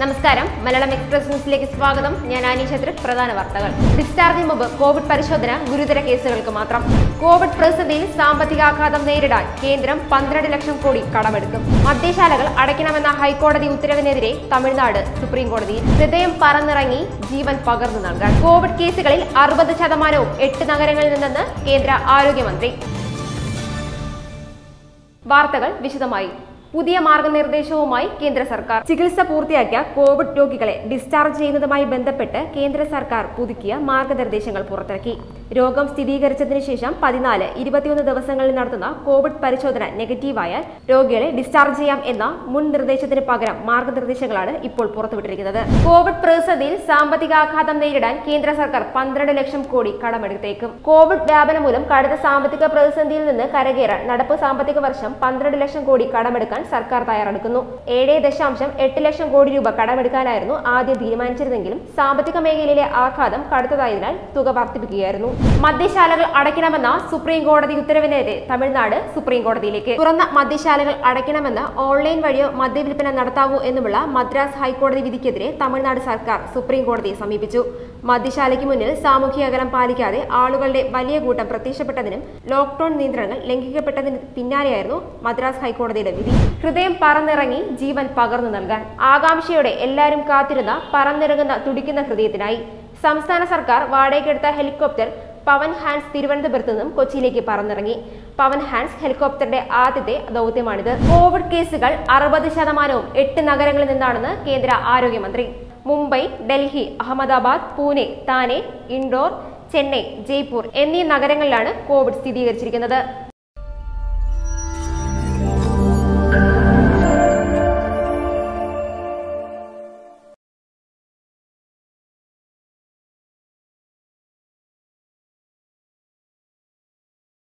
നമസ്കാരം മലയാളം എക്സ്പ്രസ് ന്യൂസിലേക്ക് സ്വാഗതം ഞാൻ ആനി ഛത്രി പ്രധാന വാർത്തകൾ ഡിസ്ചാർജിന് മുമ്പ് കോവിഡ് പരിശോധന ഗുരുതര കേസുകൾക്ക് മാത്രം കോവിഡ് പ്രതിസന്ധിയിൽ സാമ്പത്തികാഘാതം നേരിടാൻ കേന്ദ്രം പന്ത്രണ്ട് ലക്ഷം കോടി കടമെടുക്കും മദ്യശാലകൾ അടയ്ക്കണമെന്ന ഹൈക്കോടതി ഉത്തരവിനെതിരെ തമിഴ്നാട് സുപ്രീം കോടതിയിൽ ഹൃദയം പറന്നിറങ്ങി ജീവൻ പകർന്നു നൽകാൻ കോവിഡ് കേസുകളിൽ അറുപത് ശതമാനവും എട്ട് നഗരങ്ങളിൽ നിന്നെന്ന് കേന്ദ്ര ആരോഗ്യമന്ത്രി വാർത്തകൾ വിശദമായി പുതിയ മാർഗനിർദ്ദേശവുമായി കേന്ദ്ര സർക്കാർ ചികിത്സ പൂർത്തിയാക്കിയ കോവിഡ് രോഗികളെ ഡിസ്ചാർജ് ചെയ്യുന്നതുമായി ബന്ധപ്പെട്ട് കേന്ദ്ര സർക്കാർ പുതുക്കിയ മാർഗനിർദ്ദേശങ്ങൾ പുറത്തിറക്കി രോഗം സ്ഥിരീകരിച്ചതിന് ശേഷം പതിനാല് ഇരുപത്തിയൊന്ന് ദിവസങ്ങളിൽ നടത്തുന്ന കോവിഡ് പരിശോധന നെഗറ്റീവായാൽ രോഗികളെ ഡിസ്ചാർജ് ചെയ്യാം എന്ന മുൻ നിർദ്ദേശത്തിന് പകരം മാർഗനിർദ്ദേശങ്ങളാണ് ഇപ്പോൾ പുറത്തുവിട്ടിരിക്കുന്നത് കോവിഡ് പ്രതിസന്ധിയിൽ സാമ്പത്തികാഘാതം നേരിടാൻ കേന്ദ്ര സർക്കാർ പന്ത്രണ്ട് ലക്ഷം കോടി കടമെടുത്തേക്കും കോവിഡ് വ്യാപനം മൂലം കടുത്ത സാമ്പത്തിക പ്രതിസന്ധിയിൽ നിന്ന് കരകയറാൻ നടപ്പ് സാമ്പത്തിക വർഷം പന്ത്രണ്ട് ലക്ഷം കോടി കടമെടുക്കാൻ സർക്കാർ തയ്യാറെടുക്കുന്നു ഏഴ് ദശാംശം എട്ട് ലക്ഷം കോടി രൂപ കടമെടുക്കാനായിരുന്നു ആദ്യം തീരുമാനിച്ചിരുന്നെങ്കിലും സാമ്പത്തിക മേഖലയിലെ ആഘാതം കടുത്തതായതിനാൽ തുക വർദ്ധിപ്പിക്കുകയായിരുന്നു മദ്യശാലകൾ അടയ്ക്കണമെന്ന സുപ്രീം കോടതി ഉത്തരവിനെതിരെ തമിഴ്നാട് സുപ്രീം കോടതിയിലേക്ക് തുറന്ന മദ്യശാലകൾ അടയ്ക്കണമെന്ന് ഓൺലൈൻ വഴിയോ മദ്യവിൽപ്പന നടത്താവൂ എന്നുമുള്ള മദ്രാസ് ഹൈക്കോടതി വിധിക്കെതിരെ തമിഴ്നാട് സർക്കാർ സുപ്രീം കോടതിയെ സമീപിച്ചു മദ്യശാലയ്ക്ക് മുന്നിൽ സാമൂഹ്യ അകലം പാലിക്കാതെ ആളുകളുടെ വലിയ കൂട്ടം പ്രത്യക്ഷപ്പെട്ടതിനും ലോക്ഡൌൺ നിയന്ത്രണങ്ങൾ ലംഘിക്കപ്പെട്ടതിന് പിന്നാലെയായിരുന്നു മദ്രാസ് ഹൈക്കോടതിയുടെ വിധി ഹൃദയം പറന്നിറങ്ങി ജീവൻ പകർന്നു നൽകാൻ ആകാംക്ഷയോടെ എല്ലാവരും കാത്തിരുന്ന പറന്നിറങ്ങുന്ന തുടിക്കുന്ന ഹൃദയത്തിനായി സംസ്ഥാന സർക്കാർ വാടകയ്ക്കെടുത്ത ഹെലികോപ്റ്റർ പവൻ ഹാൻസ് തിരുവനന്തപുരത്ത് നിന്നും കൊച്ചിയിലേക്ക് പറന്നിറങ്ങി പവൻ ഹാൻസ് ഹെലികോപ്റ്ററിന്റെ ആദ്യത്തെ ദൗത്യമാണിത് കോവിഡ് കേസുകൾ അറുപത് ശതമാനവും എട്ട് നഗരങ്ങളിൽ നിന്നാണെന്ന് കേന്ദ്ര ആരോഗ്യമന്ത്രി മുംബൈ ഡൽഹി അഹമ്മദാബാദ് പൂനെ താനെ ഇൻഡോർ ചെന്നൈ ജയ്പൂർ എന്നീ നഗരങ്ങളിലാണ് കോവിഡ് സ്ഥിരീകരിച്ചിരിക്കുന്നത്